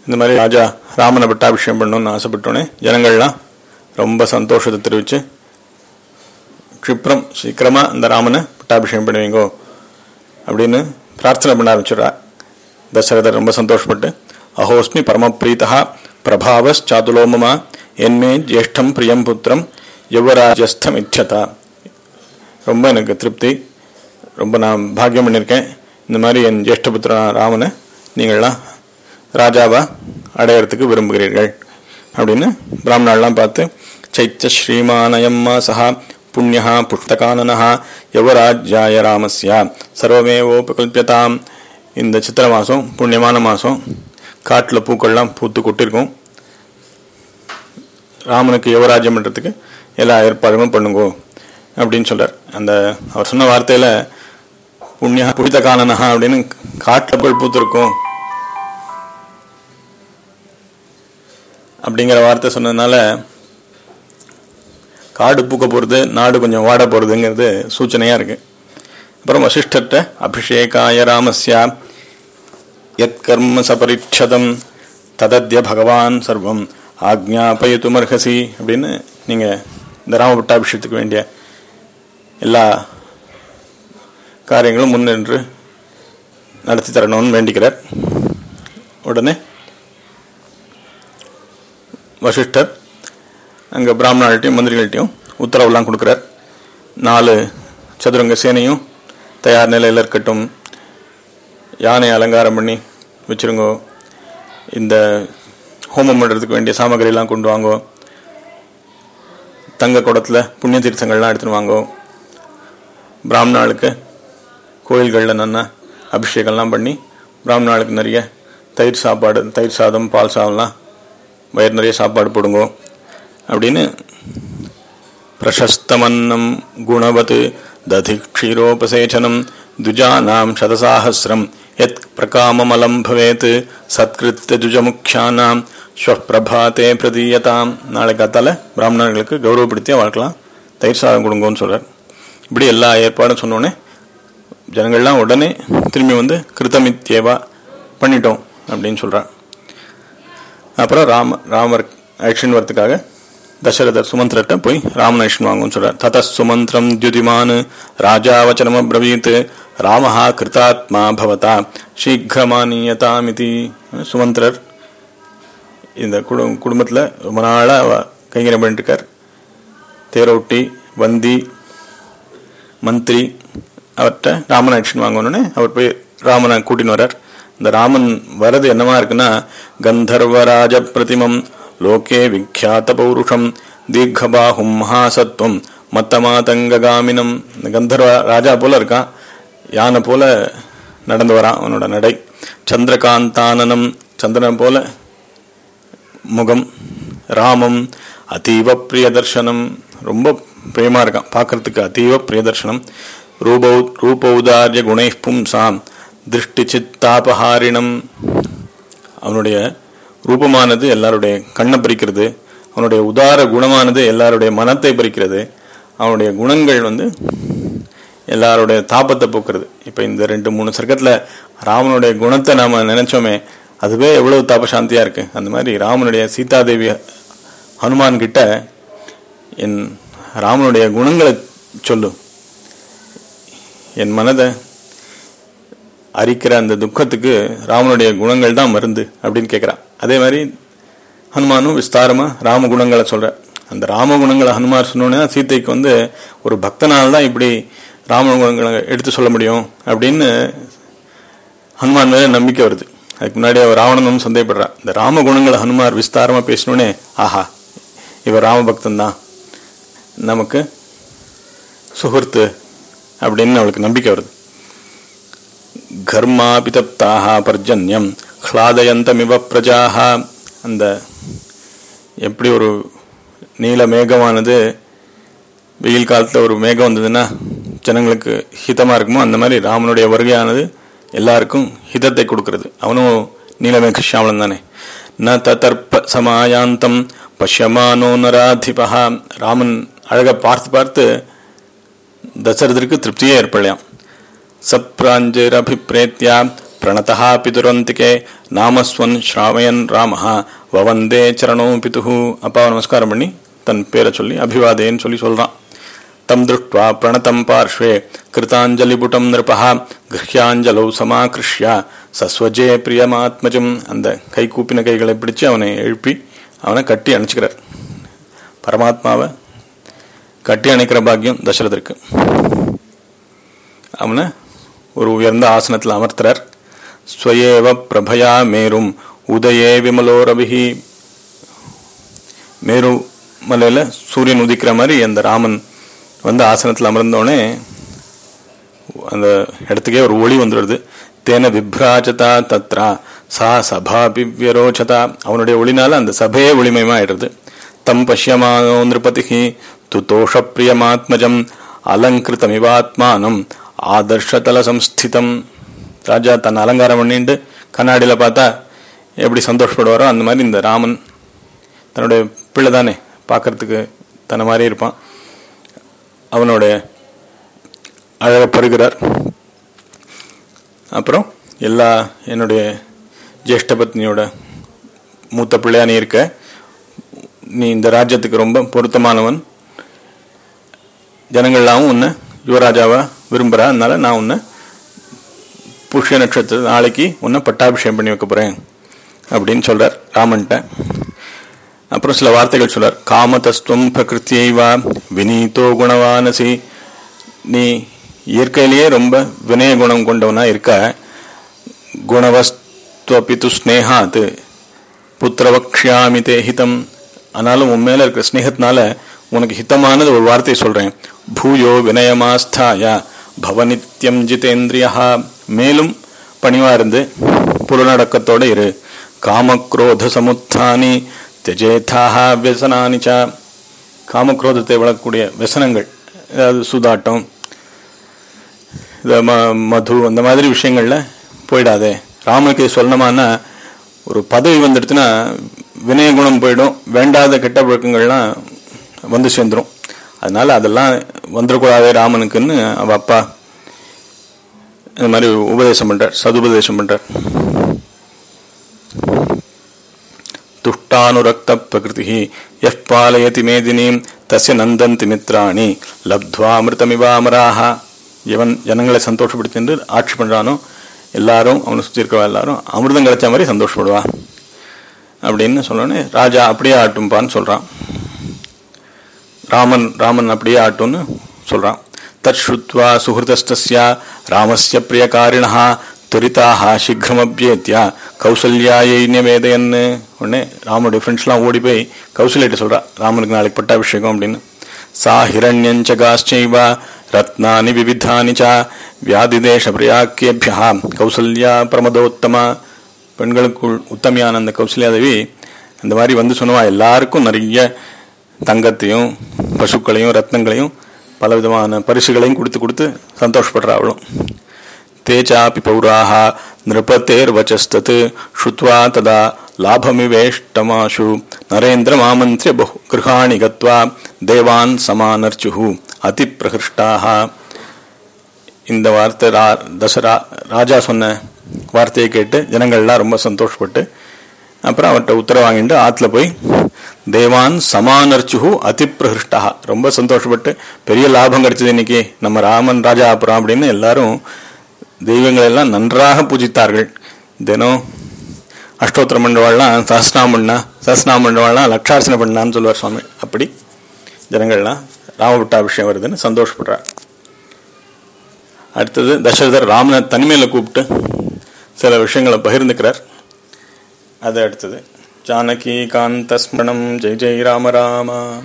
இந்த மாதிரி ராஜா ராமனை பட்டாபிஷேகம் பண்ணணும்னு ஆசைப்பட்டோன்னே ஜனங்கள்லாம் ரொம்ப சந்தோஷத்தை தெரிவித்து க்ஷிப்ரம் சீக்கிரமா இந்த ராமனை பட்டாபிஷேகம் பண்ணுவீங்கோ அப்படின்னு பிரார்த்தனை பண்ண ஆரம்பிச்சிடுறா தசரதர் ரொம்ப சந்தோஷப்பட்டு அஹோஸ்மி பரமப்ரீதா பிரபாவஸ் சாதுலோமமா என்மே ஜேஷ்டம் பிரியம் புத்திரம் யுவராஜஸ்தம் இச்சதா ரொம்ப எனக்கு திருப்தி ரொம்ப நான் பாக்கியம் பண்ணியிருக்கேன் இந்த மாதிரி என் ஜேஷ்ட புத்திரன் ராமனை நீங்கள்லாம் ராஜாவா அடையறதுக்கு விரும்புகிறீர்கள் அப்படின்னு பிராமணாலாம் பார்த்து சைத்த ஸ்ரீமானயம்மா சஹா புண்ணியா புஷ்தகானனா யவராஜ்யாய ராமஸ்யா சர்வமேவோபகல்பியதாம் இந்த சித்திர மாதம் புண்ணியமான மாதம் காட்டில் பூக்கள்லாம் பூத்து கொட்டிருக்கும் ராமனுக்கு யுவராஜ்யம் பண்ணுறதுக்கு எல்லா ஏற்பாடுகளும் பண்ணுங்கோ அப்படின்னு சொல்றார் அந்த அவர் சொன்ன வார்த்தையில புண்ணியா புனித காணனஹா அப்படின்னு காட்டில் புகழ் பூத்திருக்கும் அப்படிங்கிற வார்த்தை சொன்னதுனால காடு பூக்க போகிறது நாடு கொஞ்சம் வாட போகிறதுங்கிறது சூச்சனையாக இருக்கு அப்புறம் வசிஷ்டர்கிட்ட அபிஷேகாய ராமஸ்யா யத் கர்ம சபரிட்சதம் ததத்ய பகவான் சர்வம் ஆக்ஞாபயத்துமர்ஹசி அப்படின்னு நீங்கள் இந்த ராம பட்டாபிஷேகத்துக்கு வேண்டிய எல்லா காரியங்களும் முன்னின்று நடத்தி தரணும்னு வேண்டிக்கிறார் உடனே வசிஷ்டர் அங்கே பிராமணர்கள்ட்டையும் மந்திரிகள்ட்டையும் உத்தரவுலாம் கொடுக்குறார் நாலு சதுரங்க சேனையும் தயார் நிலையில் இருக்கட்டும் யானை அலங்காரம் பண்ணி வச்சிருங்கோ இந்த ஹோமம் பண்ணுறதுக்கு வேண்டிய சாமகிரிலாம் கொண்டு வாங்கோ தங்க குடத்தில் புண்ணிய தீர்த்தங்கள்லாம் எடுத்துன்னு வாங்கோ பிராமணாளுக்கு கோயில்களில் நன்னா அபிஷேகம்லாம் பண்ணி பிராமணாளுக்கு நிறைய தயிர் சாப்பாடு தயிர் சாதம் பால் சாதம்லாம் வயிறு நிறைய சாப்பாடு போடுங்கோ அப்படின்னு பிரசஸ்தமன்னம் குணவத் ததி க்ஷீரோபசேச்சனம் துஜானாம் சதசாஹசிரம் யத் பிரகாமமலம் பவேத் சத்கிருத்த துஜமுக்ஷானாம் ஸ்வப்பிரபாத்தே பிரதீயதாம் நாளை காத்தால பிராமணர்களுக்கு கௌரவப்படுத்தி வாழ்க்கலாம் தயிர் சாதம் கொடுங்கோன்னு சொல்றார் இப்படி எல்லா ஏற்பாடும் சொன்னோடனே ஜனங்கள்லாம் உடனே திரும்பி வந்து கிருத்தமித்யேவா பண்ணிட்டோம் அப்படின்னு சொல்றார் அப்புறம் ராம ராமர் அழிச்சின் வரத்துக்காக தசரதர் சுமந்திரட்ட போய் ராமன் அழிச்சின் வாங்குன்னு சொல்றார் தத சுமந்திரம் துதிமான் ராஜா வச்சனம் அப்ரவீத் ராமஹா கிருதாத்மா பவதா சீக்கிரமானியதாமிதி சுமந்திரர் இந்த குடும் குடும்பத்தில் ரொம்ப நாளாக கைங்கரம் பண்ணிட்டு இருக்கார் தேரோட்டி வந்தி மந்திரி அவர்கிட்ட ராமன் ஆக்ஷன் வாங்கணுன்னே அவர் போய் ராமனை கூட்டின்னு வர்றார் இந்த ராமன் வரது என்னவா இருக்குன்னா கந்தர்வராஜ பிரதிமம் லோகே விக்யாத பௌருஷம் தீர்க்கபாகும் மகாசத்வம் மத்தமாதங்ககாமினம் இந்த கந்தர்வ ராஜா போல இருக்கான் யானை போல நடந்து வரான் அவனோட நடை சந்திரகாந்தானனம் சந்திரன் போல முகம் ராமம் அதீவ பிரியதர்ஷனம் ரொம்ப பிரியமா இருக்கான் பார்க்கறதுக்கு அதீவ பிரியதர்ஷனம் ரூபௌ ரூபௌதாரிய குணை பும்சாம் திருஷ்டி சித்தாபஹாரிணம் அவனுடைய ரூபமானது எல்லாருடைய கண்ணை பறிக்கிறது அவனுடைய உதார குணமானது எல்லாருடைய மனத்தை பறிக்கிறது அவனுடைய குணங்கள் வந்து எல்லாருடைய தாபத்தை போக்குறது இப்ப இந்த ரெண்டு மூணு சர்க்கத்துல ராமனுடைய குணத்தை நாம நினைச்சோமே அதுவே எவ்வளவு தாபசாந்தியா இருக்கு அந்த மாதிரி ராமனுடைய சீதாதேவி ஹனுமான் கிட்ட என் ராமனுடைய குணங்களை சொல்லு என் மனதை அரிக்கிற அந்த துக்கத்துக்கு ராமனுடைய குணங்கள் தான் மருந்து அப்படின்னு கேட்கிறான் அதே மாதிரி ஹனுமானும் விஸ்தாரமா ராம குணங்களை சொல்ற அந்த ராம குணங்களை ஹனுமார் சொன்னோன்னா சீதைக்கு வந்து ஒரு பக்தனால் தான் இப்படி ராம குணங்களை எடுத்து சொல்ல முடியும் அப்படின்னு ஹனுமான் மேல நம்பிக்கை வருது அதுக்கு முன்னாடி அவர் ராவணனும் சந்தேகப்படுறான் இந்த ராம குணங்களை ஹனுமார் விஸ்தாரமா பேசினோடனே ஆஹா இவர் ராம பக்தன் தான் நமக்கு சுகர்த்து அப்படின்னு அவளுக்கு நம்பிக்கை வருது கர்மாபி தப்தாக பர்ஜன்யம் ஹ்லாதயந்தமிவ பிரஜாக அந்த எப்படி ஒரு நீல மேகமானது வெயில் காலத்தில் ஒரு மேகம் வந்ததுன்னா ஜனங்களுக்கு ஹிதமாக இருக்குமோ அந்த மாதிரி ராமனுடைய வருகையானது எல்லாருக்கும் ஹிதத்தை கொடுக்கிறது அவனும் நீலமேக ஷியாமலன் தானே ந தர்ப்ப சமாயாந்தம் பஷ்யமானோ நராதிபா ராமன் அழகை பார்த்து பார்த்து தசரதற்கு திருப்தியே ஏற்படலையாம் சப்ராஞ்சரபிப்ரேத்யா பிரணதா பிதுரந்திகே நாமஸ்வன் ஸ்ராவயன் ராமஹ வவந்தே சரணோ பிதுஹு அப்பாவை நமஸ்காரம் பண்ணி தன் பேரை சொல்லி அபிவாதேன்னு சொல்லி சொல்றான் தம் திருஷ்டுவா பிரணதம் பார்ஷ்வே கிருதாஞ்சலிபுட்டம் நிருபா கிருஹ்யாஞ்சலௌ சமாகிருஷ்ய சஸ்வஜே பிரியமாத்மஜம் அந்த கை கூப்பின கைகளை பிடிச்சு அவனை எழுப்பி அவனை கட்டி அணைச்சிக்கிறார் பரமாத்மாவை கட்டி அணைக்கிற பாக்கியம் தசரதற்கு அவனை ஒரு உயர்ந்த ஆசனத்தில் அமர்த்துறார் ஸ்வயேவ பிரபயா மேரும் உதயே விமலோரபிகி மேரு மலையில சூரியன் உதிக்கிற மாதிரி அந்த ராமன் வந்து ஆசனத்தில் அமர்ந்தோடனே அந்த இடத்துக்கே ஒரு ஒளி வந்துடுது தேன விப்ராஜதா தத்ரா சா சபா வியரோச்சதா அவனுடைய ஒளினால அந்த சபையே ஒளிமயமாயிடுறது தம் பஷ்யமானோ நிருபதி துதோஷ பிரியமாத்மஜம் அலங்கிருத்தமிவாத்மானம் ஆதர்ஷதல சம்ஸ்திதம் ராஜா தன் அலங்காரம் பண்ணிட்டு கண்ணாடியில் பார்த்தா எப்படி சந்தோஷப்படுவாரோ அந்த மாதிரி இந்த ராமன் தன்னுடைய பிள்ளை தானே பார்க்கறதுக்கு தன்னை மாதிரி இருப்பான் அவனோட அழக பருகிறார் அப்புறம் எல்லா என்னுடைய ஜேஷ்ட பத்னியோட மூத்த பிள்ளையா நீ இருக்க நீ இந்த ராஜ்யத்துக்கு ரொம்ப பொருத்தமானவன் ஜனங்கள்லாம் உன்னை யுவராஜாவா விரும்புகிறா அதனால நான் உன்னை புஷ்ய நட்சத்திர நாளைக்கு உன்னை பட்டாபிஷேகம் பண்ணி வைக்க போறேன் அப்படின்னு சொல்றார் ராமன்ட்ட அப்புறம் சில வார்த்தைகள் சொல்றார் காமதஸ்துவம் பிரகிருத்தியைவா வினீதோ குணவானசி நீ இயற்கையிலேயே ரொம்ப வினய குணம் கொண்டவனா இருக்க குணவஸ்துவபித்து ஸ்னேகாத் புத்திரவக்ஷாமி தே ஹிதம் ஆனாலும் உன் மேல இருக்கிற ஸ்னேகத்தினால உனக்கு ஹிதமானது ஒரு வார்த்தை சொல்றேன் பூயோ வினயமாஸ்தாய பவநித்யம் ஜிதேந்திரியா மேலும் பணிவா இருந்து புலநடக்கத்தோட இரு காமக்ரோத சமுத்தானி தியஜேதாக வியசனானிச்சா காமக்ரோதத்தை வளரக்கூடிய व्यசனங்கள் அதாவது சூதாட்டம் இந்த ம மது அந்த மாதிரி விஷயங்கள்ல போயிடாதே ராமனுக்கு சொல்லணுமானா ஒரு பதவி வந்துடுச்சுன்னா வினய குணம் போயிடும் வேண்டாத கெட்ட பழக்கங்கள்லாம் வந்து சேர்ந்துடும் அதனால அதெல்லாம் வந்துடக்கூடாதே ராமனுக்குன்னு அவ அப்பா இந்த மாதிரி உபதேசம் பண்றார் சதுபதேசம் பண்றார் துஷ்டானுரக்த பிரகிருதி எஃப் பாலயதி மேதினீம் தஸ்ய நந்தந்தி மித்ராணி லப்த்வா அமிர்தமிவாமராக எவன் ஜனங்களை சந்தோஷப்படுத்தி ஆட்சி பண்றானோ எல்லாரும் அவனை சுற்றி இருக்கவா எல்லாரும் அமிர்தம் கிடைச்ச மாதிரி சந்தோஷப்படுவா அப்படின்னு சொன்னோடனே ராஜா அப்படியே ஆட்டும்பான்னு சொல்றான் ராமன் ராமன் அப்படியே ஆட்டும்னு சொல்றான் தத் ஸ்ருத்வா சுஹൃதஸ்தஸ்யா ராமஸ்ய பிரியகாரிணா துரிதாக சீக்கிரமபியேத்தியா கௌசல்யாயை நிவேதையன்னு உடனே ராமனுடைய ஃப்ரெண்ட்ஸ்லாம் ஓடி போய் கௌசல்யிட்ட சொல்றா ராமனுக்கு நாளைக்கு பட்டாபிஷேகம் அப்படின்னு சா ஹிரண்யஞ்ச காஷ்சைவா ரத்னானி விவிதானி ச வியாதிதேஷ பிரியாக்கியபியா கௌசல்யா பிரமதோத்தமா பெண்களுக்குள் உத்தமியான அந்த கௌசல்யாதேவி அந்த மாதிரி வந்து சொன்னவா எல்லாருக்கும் நிறைய தங்கத்தையும் பசுக்களையும் ரத்னங்களையும் பலவிதமான பரிசுகளையும் கொடுத்து கொடுத்து சந்தோஷப்படுறா அவளும் தேச்சாப்பி பௌராக நிருபத்தேர்வச்சஸ்தத் ஸ்ருத்வா ததா லாபமிவேஷ்டமாஷு நரேந்திர மாமந்திரிய பகு கிருஹாணி கத்வா தேவான் சமானர்ச்சுஹு அதி பிரகிருஷ்டாக இந்த வார்த்தை ரா தசரா ராஜா சொன்ன வார்த்தையை கேட்டு ஜனங்கள்லாம் ரொம்ப சந்தோஷப்பட்டு அப்புறம் அவர்கிட்ட உத்தரவு வாங்கிட்டு ஆத்துல போய் தேவான் சமானர்ச்சுஹு அதி பிரகிருஷ்டா ரொம்ப சந்தோஷப்பட்டு பெரிய லாபம் கிடைச்சது இன்னைக்கு நம்ம ராமன் ராஜா அப்புறம் அப்படின்னு எல்லாரும் தெய்வங்கள் எல்லாம் நன்றாக பூஜித்தார்கள் தினம் அஷ்டோத்திரம் பண்ணுவாள்லாம் சஹஸ்நாமம் பண்ணா சஹஸ்நாமம் பண்ணுவாள்லாம் லட்சார்ச்சனை பண்ணான்னு சொல்லுவார் சுவாமி அப்படி ஜனங்கள்லாம் ராமபட்டாபிஷேகம் வருதுன்னு சந்தோஷப்படுறார் அடுத்தது தசரதர் ராமனை தனிமையில கூப்பிட்டு சில விஷயங்களை பகிர்ந்துக்கிறார் அது அடுத்தது ஜானகி காந்த ஸ்மரணம் ஜெய் ஜெய் ராம ராமா